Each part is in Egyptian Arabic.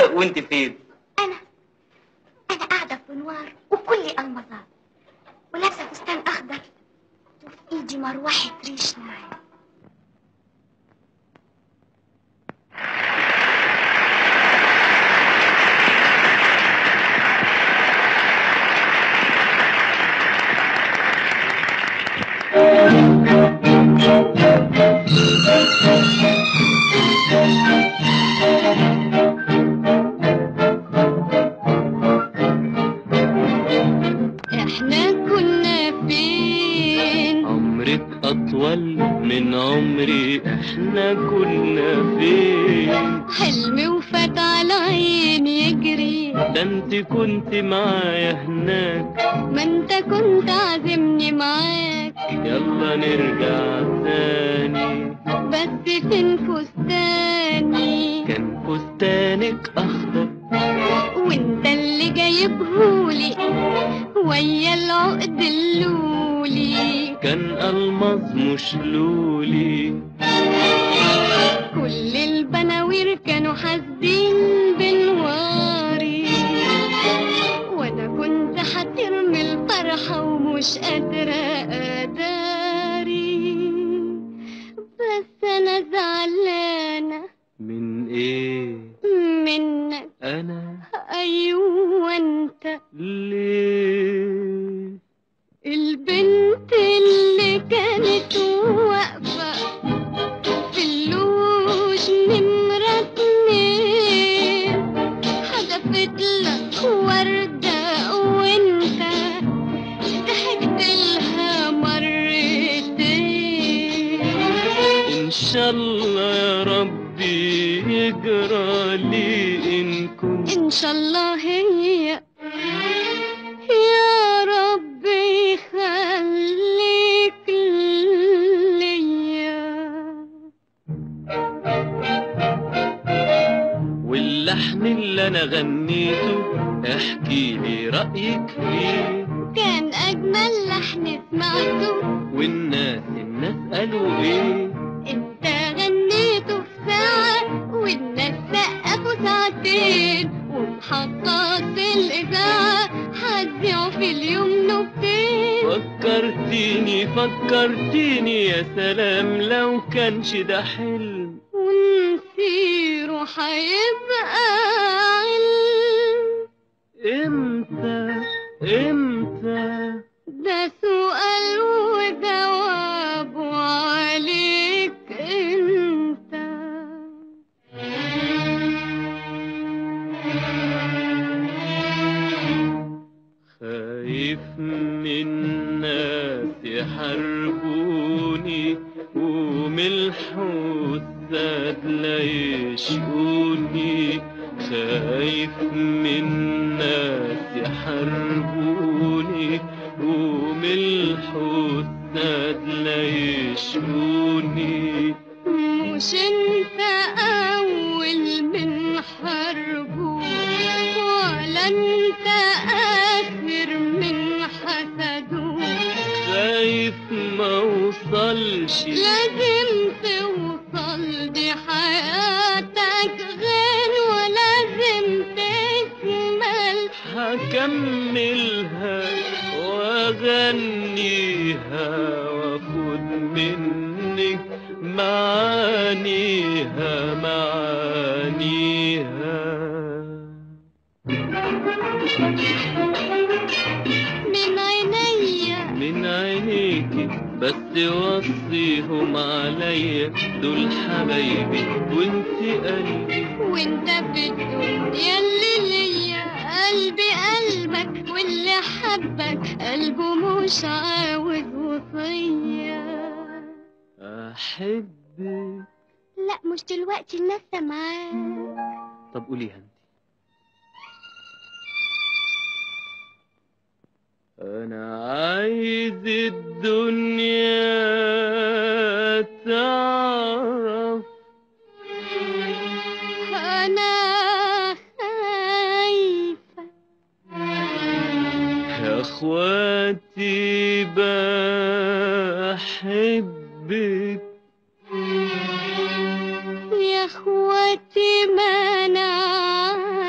وانت فين انا انا قاعده في نوار وكلي المظات ولابسه فستان اخضر وفي ايدي مروحه ريش ناعم احنا كنا فين عمرك اطول من عمري احنا كنا فين حلمي وفات على عيني يجري ده انت كنت معايا هناك ما انت كنت عازمني معاك يلا نرجع تاني بس فين فستاني كان فستانك اخضر وانت اللي جايبهولي ويا العقد اللولي كان الماظ مش لولي كل البناوير كانوا حاسدين بنواري وانا كنت هترمي الفرحة ومش قادرة اداري بس انا زعلانة من ايه منك انا ايوه انت ليه البنت اللي كانت واقفة في اللوج نمرة اتنين حدفت لك وردة وانت ضحكت لها مرتين ان شاء الله يا ربي يجرى لي ان كنت ان شاء الله هي يا ربي خليك ليا واللحن اللي انا غنيته احكي لي رايك فيه كان اجمل لحن سمعته والناس الناس قالوا ايه انت غنيته في ساعة والناس سقفوا ساعتين ومحطات الإذاعة هتذيعوا في اليوم نكتين فكرتيني فكرتيني يا سلام لو كانش ده حلم ونسيره هيبقى علم امتى امتى ده سؤال وجوابه عليك انت خايف من ناس يحاربوني ومن الحساد لا يشقوني خايف من ناس يحاربوني ومن الحساد لا يشقوني مش انت اول من حربه ولا انت اخر من حسده خايف ما اوصلش لازم توصل دي حياتك غير ولازم تكمل هكملها واغنيها واخد منك معانيها معانيها من عينيا من عينيكي بس وصيهم عليا دول حبايبي وانت قلبي وانت في الدنيا اللي ليا قلبي قلبك واللي حبك قلبه مش عاوز وصية احبك لا مش دلوقتي الناس سامعاك طب قوليها انت انا عايز الدنيا تعرف انا خايفة يا اخواتي بحبك يا اخواتي ما انا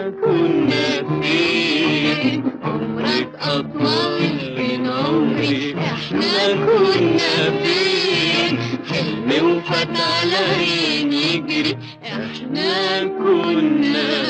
كنا فين عمرك أطول من عمري احنا كنا فين حلم وفات على عيني يجري احنا كنا